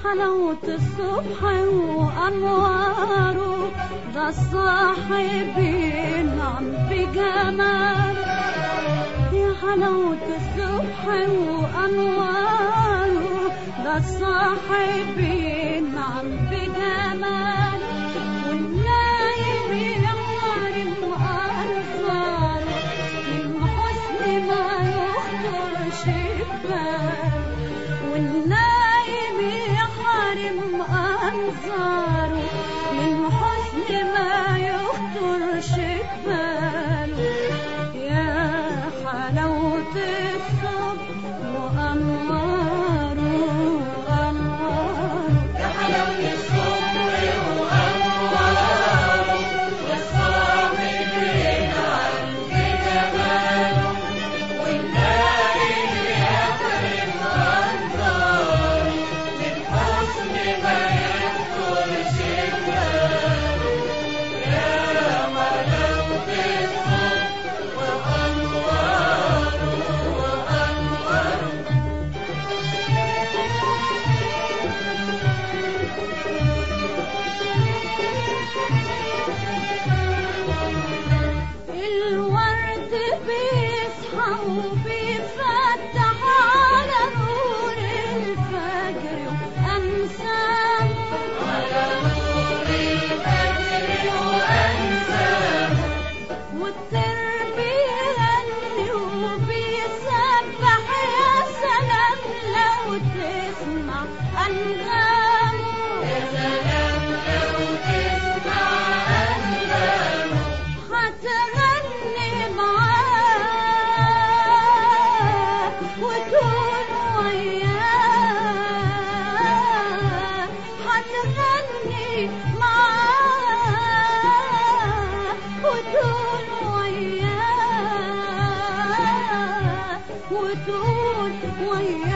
حلاوة الصبح وأنواره ده الصاحب ينعم بجمال يا حلاوة الصبح وأنواره ده الصاحب ينعم بجمال والنايم يحرم أنظاره من حسن ما يخطر شبال والنايم يحرم أنظاره من حسن ما يخطر شباله يا حلاوة الصبح وأنواره أنواره يا حلاوة الصبح وأنواره والصاحب ينعم بجماله والنايم يحرم أنظاره من حسن ما يخطر شباله يا حلاوة الصبح وأنواره وأنواره الورد بيصحى وبيفتح على نور الفجر وأمساه على نور الفجر وأنساه والطير بيغني وبيسبح يا سلام لو تسمع أنغامه يا سلام لو تسمع أنغامه هتغني معاه وتكون وياه هتغني معاه وتكون وياه وتقول وياه